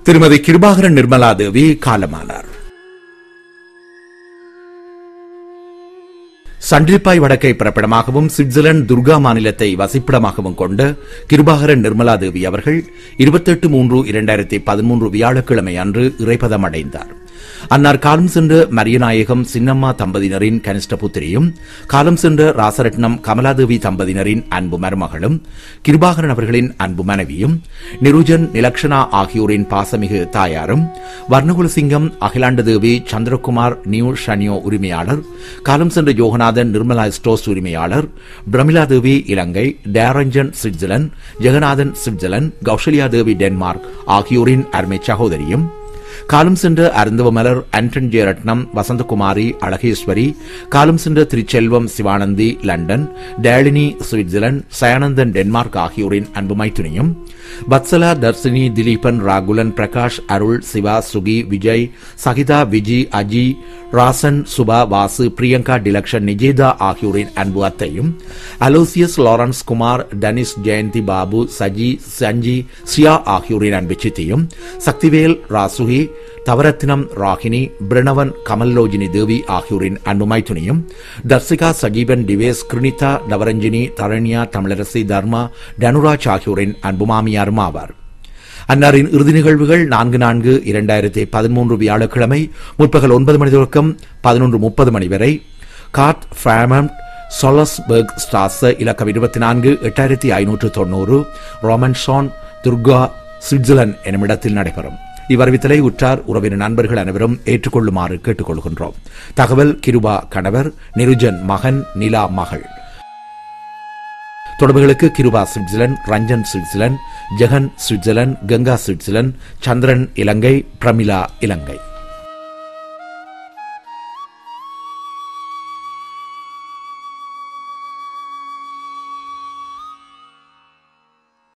திருமதி கிருபாகரன் நிர்மலா தேவி காலமானார் சண்டிலிப்பாய் வடக்கை பிறப்பிடமாகவும் சுவிட்சர்லாந்து துர்கா மாநிலத்தை வசிப்பிடமாகவும் கொண்ட கிருபாகரன் நிர்மலா தேவி அவர்கள் இருபத்தெட்டு மூன்று இரண்டாயிரத்தி பதிமூன்று வியாழக்கிழமை அன்று இறைப்பதம் அடைந்தார் அன்னார் காலம் சென்ற மரியநாயகம் சின்னம்மா தம்பதியினரின் கனிஷ்ட புத்திரியும் காலம் சென்ற ராசரட்னம் கமலாதேவி தம்பதியினரின் அன்பு மருமகளும் கிருபாகரன் அவர்களின் அன்பு மனைவியும் நிருஜன் நிலக்ஷனா ஆகியோரின் பாசமிகு தாயாரும் வர்ணகுலசிங்கம் அகிலாண்ட தேவி சந்திரகுமார் நியூ ஷனியோ உரிமையாளர் காலம் சென்ற யோகநாதன் நிர்மலா ஸ்டோஸ் உரிமையாளர் Pramila Devi Ilangai Theranjan Switzerland Jeganathan Switzerland Kousalya Devi Denmark ஆகியோரின் அருமை சகோதரியும் காலம் சென்ற அருந்தவ மலர் ஆண்டன் ஜே ரட்னம் வசந்தகுமாரி அழகேஸ்வரி காலம் சென்ற Thiruchelvam Sivanandhi London Delini Switzerland Sayanthan Denmark ஆகியோரின் அன்பு மைத்துனியும் வத்சலா தர்சினி திலீபன் ராகுலன் பிரகாஷ் அருள் சிவா சுகி விஜய் சகிதா விஜி அஜி ராசன் சுபா வாசு பிரியங்கா டிலக்ஷன் நிஜேதா ஆகியோரின் அன்பு அத்தையும் Aloysius Lawrence Kumar Dennis Jayanthi Babu Saji Sanji Siya ஆகியோரின் அன்பு சித்தியும் சக்திவேல் ராசுகி தவரத்தினம் ராகினி பிரணவன் கமல்லோஜினி தேவி ஆகியோரின் அன்பு மைத்துனியும் தர்சிகா சஜீவன் டிவேஸ் கிருணிதா நவரஞ்சினி தரண்யா தமிழரசி தர்மா தனுராஜ் ஆகியோரின் அன்பு மாமியாரும் ஆவார் அன்னாரின் இறுதி நிகழ்வுகள் நான்கு நான்கு இரண்டாயிரத்தி பதிமூன்று வியாழக்கிழமை முற்பகல் ஒன்பது மணி தொடக்கம் பதினொன்று முப்பது மணி வரை காட் ஃபிராமண்ட் சொலஸ்பர்க் ஸ்டாஸ் இலக்கம் இருபத்தி நான்கு எட்டாயிரத்தி ஐநூற்று தொண்ணூறு ரோமன்ஷான் துர்கா சுவிட்சர்லாந்து எனும் இடத்தில் நடைபெறும் இவ்வறிவித்தலை உற்றார் உறவினர் நண்பர்கள் அனைவரும் ஏற்றுக்கொள்ளுமாறு கேட்டுக்கொள்கின்றோம் தகவல் கிருபா கணவர் நிருஜன் மகன் நிலா மகள் தொடர்புகளுக்கு Kiruba Switzerland Ranjan Switzerland Jegan Switzerland Ganga Switzerland Chandran Ilangai Pramila இலங்கை